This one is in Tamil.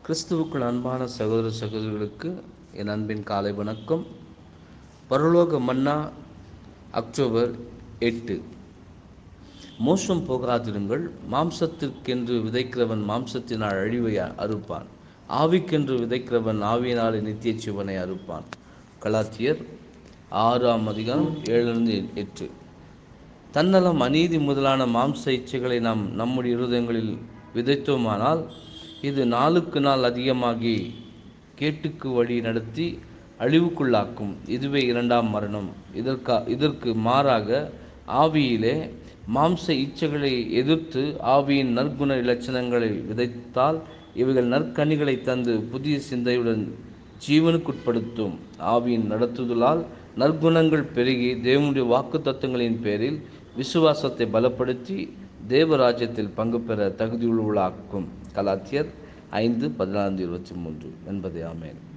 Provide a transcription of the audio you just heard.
கிறிஸ்துவுக்குள் அன்பான சகோதர சகோதரிகளுக்கு என் அன்பின் காலை வணக்கம் பரலோக மன்னா அக்டோபர் எட்டு மோசம் போகாதிருங்கள் மாம்சத்திற்கென்று விதைக்கிறவன் மாம்சத்தினால் அழிவை அறுப்பான் ஆவிக்கென்று விதைக்கிறவன் ஆவியினாலே நித்திய சிவனை அறுப்பான் கலாத்தியர் ஆறாம் அதிகாரம் ஏழிலிருந்து எட்டு தன்னலம் அநீதி முதலான மாம்ச இச்சைகளை நாம் நம்முடைய இருதயங்களில் விதைத்தோமானால் இது நாளுக்கு நாள் அதிகமாகி கேட்டுக்கு வழி நடத்தி அழிவுக்குள்ளாக்கும் இதுவே இரண்டாம் மரணம் இதற்கா இதற்கு மாறாக ஆவியிலே மாம்ச இச்சைகளை எதிர்த்து ஆவியின் நற்குண இலட்சணங்களை விதைத்தால் இவைகள் நற்கனிகளை தந்து புதிய சிந்தையுடன் ஜீவனுக்குட்படுத்தும் ஆவியின் நடத்துதலால் நற்குணங்கள் பெருகி தேவனுடைய வாக்கு தத்துவங்களின் பேரில் விசுவாசத்தை பலப்படுத்தி தேவராஜ்யத்தில் பங்கு பெற தகுதியுள்ளாக்கும் கலாத்தியர் ஐந்து பதினான்கு இருபத்தி மூன்று என்பதே ஆமேன்